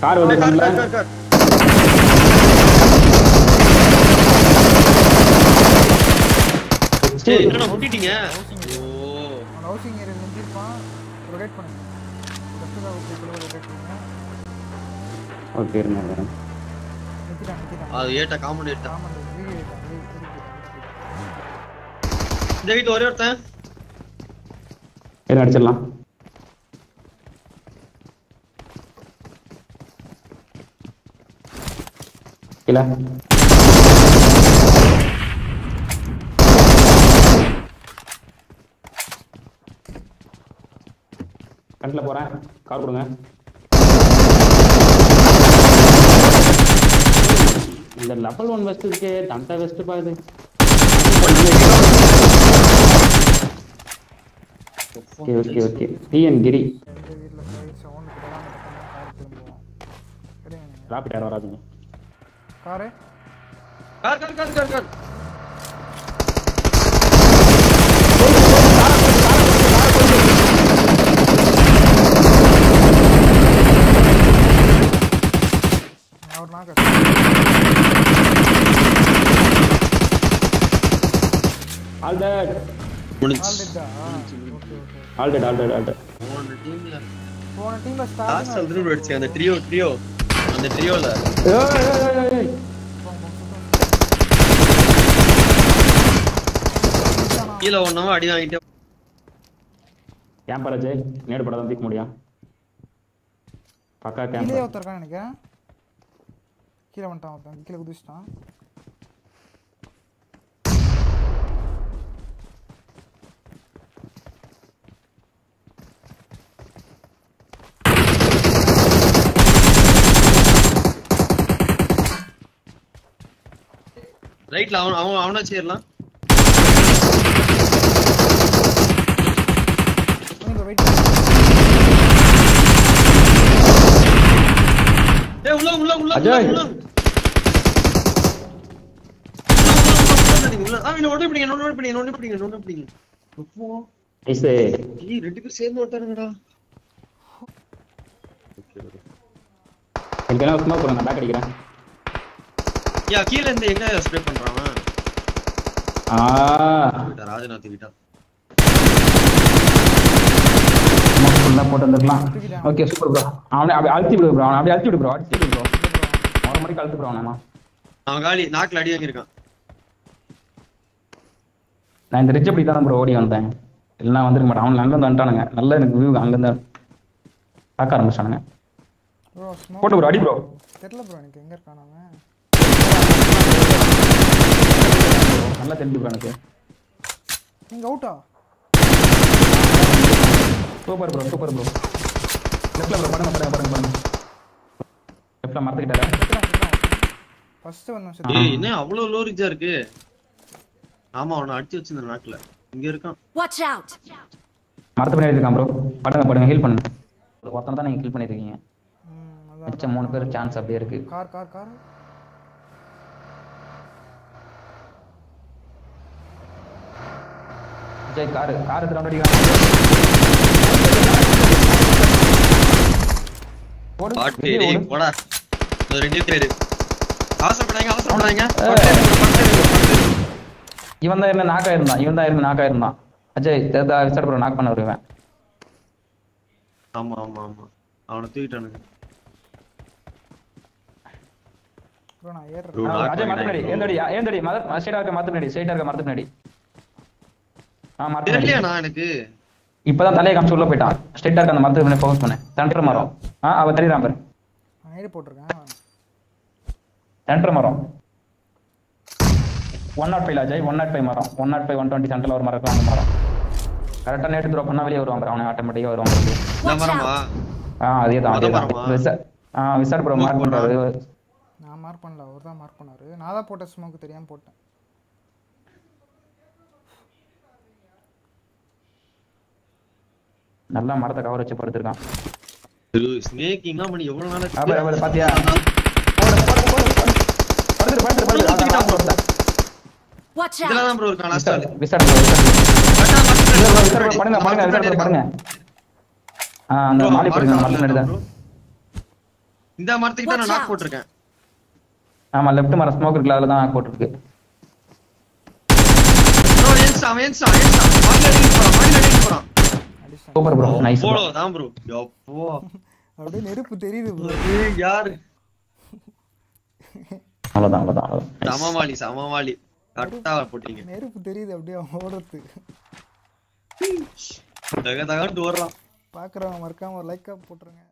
Car வந்து car, ஃப்ரண்ட்ல car, car, car. ஏய், என்னடா முட்டிட்டீங்க ஓ அவன் ஹவுசிங் ஏரியா நின்றுப்பான் ரொட்டேட் பண்ணுங்க லெஃப்ட் தான் ஓகே ரொட்டேட் பண்ணுங்க ஓகே இருங்க வரேன். நிற்கிறான் நிற்கிறான் அது ஏட்டா காமெடி ஏட்டா ஆமாம் வீடியோ ஏறிட்டான் இந்த வீட்டு ஒரே ஒருத்தன் இரு அடிச்சிடலாம் கீழே கண்ணில் போகிறேன் கார் கொடுங்க இந்த லெவல் ஒன் வெஸ்ட் இருக்கே தண்டா வெஸ்ட் பாக்குது ஓகே ஓகே ஓகே டிஎன் கிரி இந்த வீட்டில் போய் சவுண்ட் கிடாமல் கார் திரும்புவோம் கிடையாது ராபிட் யாரும் வராதுங்க car car car car car car அவர் நாக்க ஆல் டெட் முடிஞ்சு ஆல்ரெட்டா okay okay all dead all dead all dead போன டீம்ல போன டீமில் லாஸ்ட் ஸ்டார்ட் திரும்ப அடிச்சு அந்த ட்ரியோ ட்ரியோ அந்த ட்ரியோல கீழே ஒன்னவன் அடி வாங்கிட்டே கேம்பர் அஜய் நேடு படம் தூக்க முடியும் பக்கா கீழே கேம்பர் ஒருத்தர் இருக்கான் நினைக்கிறேன் கீழே வந்துட்டான் ஒருத்தன் கீழே குதிச்சிட்டான் ரைட்ல அவன் அவன் அவனா சேரலாம் இங்க வெயிட் ஏய் உள்ள உள்ள உள்ள உள்ள அஜய். உள்ள உள்ள ஆ என்ன ஓடி பிடிங்க என்ன ஓடி பிடிங்க என்ன ஓடி பிடிங்க என்ன ஓடி பிடிங்க அப்போ நைஸ் ஏய் ரெண்டு பேரும் சேர்ந்து ஓட்டாருங்கடா எனக்கு என்ன சும்மா போறேன் நான் பேக் அடிக்கிறேன் யா கீழ இருந்து எங்க ஸ்ப்ரே பண்றான் அவன்? ஆ விட்டா, ராஜநாத் விட்டா ஃபுல்லா போட்டு வந்துடலாம் ஓகே சூப்பர் ப்ரோ அவனை அப்படியே அழுத்தி விடு ப்ரோ அவனை அப்படியே அழுத்தி விடு ப்ரோ அழுத்தி விடு ப்ரோ ஒரு மணிக்கு அழுத்து ப்ரோ அவனை அவன் காலி நாக்குல அடி வாங்கியிருக்கான் நான் இந்த ரிட்ஜ் அப்படி தான் ப்ரோ ஓடி வந்தேன் இல்லைனா வந்துருக்க மாட்டேன் அவன் அங்கேருந்து வந்துட்டானுங்க நல்லா எனக்கு வியூ அங்கேருந்து பார்க்க ஆரம்பிச்சானுங்க ப்ரோ ஸ்மோக் போட்டு ப்ரோ அடி ப்ரோ தெரியல ப்ரோ எனக்கு எங்க இருக்கான் அவன் நல்லா தெரிஞ்சு ப்ரோ எனக்கு நீங்க அவுட்டா சூப்பர் ப்ரோ சூப்பர் ப்ரோ லெஃப்ட்ல ப்ரோ பண்ணுங்க பண்ணுங்க பண்ணுங்க பண்ணுங்க லெஃப்ட்ல மறந்துக்கிட்டாரா ஃபர்ஸ்ட் வந்தோம் ஏய் சரி என்ன அவ்வளவு லோ ரிஜா இருக்கு ஆமா அவனை அடிச்சு வச்சிருந்த நாக்குல இங்க இருக்கான் Watch out! மரத்து பண்ணி இருக்கான் ப்ரோ பண்ணுங்க பண்ணுங்க ஹீல் பண்ணுங்க ஒருத்தனை தான் நீங்கள் ஹீல் பண்ணியிருக்கீங்க ம் அதான் மிச்சம் மூணு பேர் சான்ஸ் அப்படியே இருக்கு car car car Vijay car car திறந்து அடிக்கிறான் ஓடு, பாட்டு வெளியே டேய் ஓடு. போடா இந்த ரெண்டு பேரு அவசரப்படாங்க அவசரப்படாங்க இவன் தான் இருந்து நாக்கா இருந்தான் இவன் தான் இருந்து நாக்கா இருந்தான் அஜய் தேதா விசாரி ப்ரோ நாக் பண்ண வருவேன் ஆமா ஆமா ஆமா அவனை தூக்கிட்டானுங்க ப்ரோ நான் ஏறுறேன் Bro, knock அஜய் மரத்து பண்ணிட்டாங்க பின்னாடி ஏந்தடி ஏந்தடி மத ஸ்ட்ரைட்டா இருக்க மரத்து பின்னாடி ஸ்ட்ரைட்டா இருக்க மரத்து பின்னாடி ஆ மரத்து பின்னாடி தெரியலையாண்ணா எனக்கு இப்பதான் தலையை காமிச்சு உள்ள போயிட்டான் ஸ்ட்ரைட்டா இருக்க அந்த மரத்து பின்னாடி ஃபோக்கஸ் பண்ணு சென்டர் மரம் ஆ அவ தெரியுறான் பாரு நான் ஏறி போட்டிருக்கேன் சென்டர் மரம் one not five Ajay one not five மரம் one not five one twenty சென்டர்ல ஒரு மரம் இருக்கலாம் அந்த மரம் கரெக்டா நேற்று த்ரோ பண்ணா வெளியே வருவாங்க அவனை ஆட்டோமேட்டிக்கா வருவாங்க வெளியே. இந்த Watch மரமா out! ஆ அதே தான் அதே மொத தான் மரமா? விசா ஆ விசார் ப்ரோ மார்க் பண்றாரு நான் மார்க் பண்ணல அவர் தான் மார்க் பண்ணாரு நான் தான் போட்ட ஸ்மோக் தெரியாம போட்டேன் நல்லா மரத்தை கவர் வச்சு படுத்திருக்கான் ஸ்னேக்கிங்கா மணி எவ்வளவு நாள் அப்ப அப்ப பாத்தியா போடு, போடு, போடு, போடு. படுத்துரு, படுத்துரு, படுத்துரு. அதான் last ஒருத்தன். Watch இதெல்லாம் out! தான் ப்ரோ இருக்கான் லாஸ்ட் ஆளு விசார் bro, விசார் bro. விசார் bro, விசார் bro, பண்ணுங்க பண்ணுங்க விசார் bro, பண்ணுங்க ஆ அந்த மாலி படுங்க மரத்து முன்னாடி தான் இந்த மரத்துக்கிட்ட நான் Watch நாக் out. போட்டிருக்கேன் ஆமா லெஃப்ட் மரம் ஸ்மோக் இருக்குல்ல அதுல தான் போட்டுருக்கு ப்ரோ ஏன்ஸ்டா அவன் ஏன்ஸ்டா ஏன்ஸ்டா வாங்கி அடிக்க போறான் வாங்கி அடிக்க போறான் அடிச்சான் சூப்பர் ப்ரோ நைஸ் போலோ தான் ப்ரோ எப்போ அப்படியே நெருப்பு தெரியுது ப்ரோ ஏய், யாரு அவ்வளவுதான் அவ்வளவுதான் அவ்வளவுதான் சமமாளி சமமாளி கரெக்டா போட்டீங்க நெருப்பு தெரியுது அப்படியே அவன் ஓடுறது தக தகன்ட்டு ஓடுறான் பார்க்குறவங்க மறக்காம ஒரு லைக்காக போட்டுருங்க